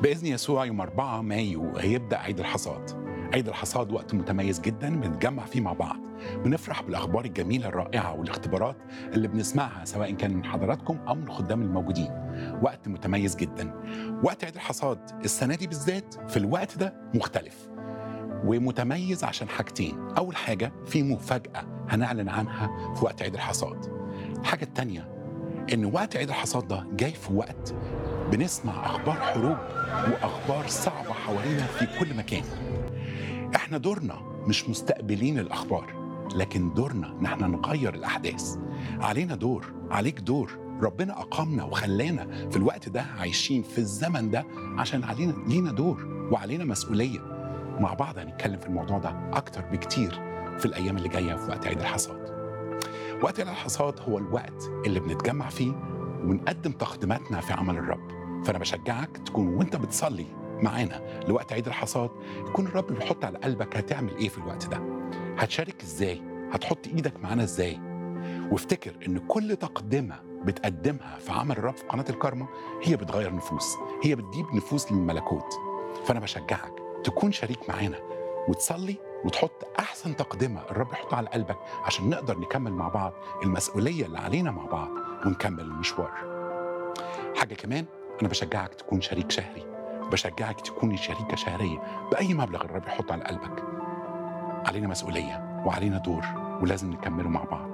بإذن يسوع يوم 4 مايو هيبدأ عيد الحصاد عيد الحصاد وقت متميز جدا بنتجمع فيه مع بعض بنفرح بالأخبار الجميلة الرائعة والاختبارات اللي بنسمعها سواء كان من حضراتكم أو من الخدام الموجودين وقت متميز جدا وقت عيد الحصاد السنة دي بالذات في الوقت ده مختلف ومتميز عشان حاجتين أول حاجة في مفاجأة هنعلن عنها في وقت عيد الحصاد الحاجة التانية إن وقت عيد الحصاد ده جاي في وقت بنسمع أخبار حروب وأخبار صعبة حوالينا في كل مكان إحنا دورنا مش مستقبلين الأخبار لكن دورنا إن إحنا نغير الأحداث علينا دور عليك دور ربنا أقامنا وخلانا في الوقت ده عايشين في الزمن ده عشان علينا لينا دور وعلينا مسؤولية مع بعض هنتكلم في الموضوع ده أكتر بكتير في الأيام اللي جاية في وقت عيد الحصاد وقت عيد الحصاد هو الوقت اللي بنتجمع فيه ونقدم تقديماتنا في عمل الرب فأنا بشجعك تكون وانت بتصلي معانا لوقت عيد الحصاد يكون الرب بيحط على قلبك هتعمل ايه في الوقت ده هتشارك ازاي هتحط ايدك معانا ازاي وافتكر ان كل تقدمه بتقدمها في عمل الرب في قناه الكارما هي بتغير نفوس هي بتجيب نفوس للملكوت فانا بشجعك تكون شريك معانا وتصلي وتحط احسن تقدمه الرب يحطها على قلبك عشان نقدر نكمل مع بعض المسؤوليه اللي علينا مع بعض ونكمل المشوار حاجه كمان انا بشجعك تكون شريك شهري بشجعك تكوني شريكه شهريه باي مبلغ الرب يحطه على قلبك علينا مسؤوليه وعلينا دور ولازم نكمله مع بعض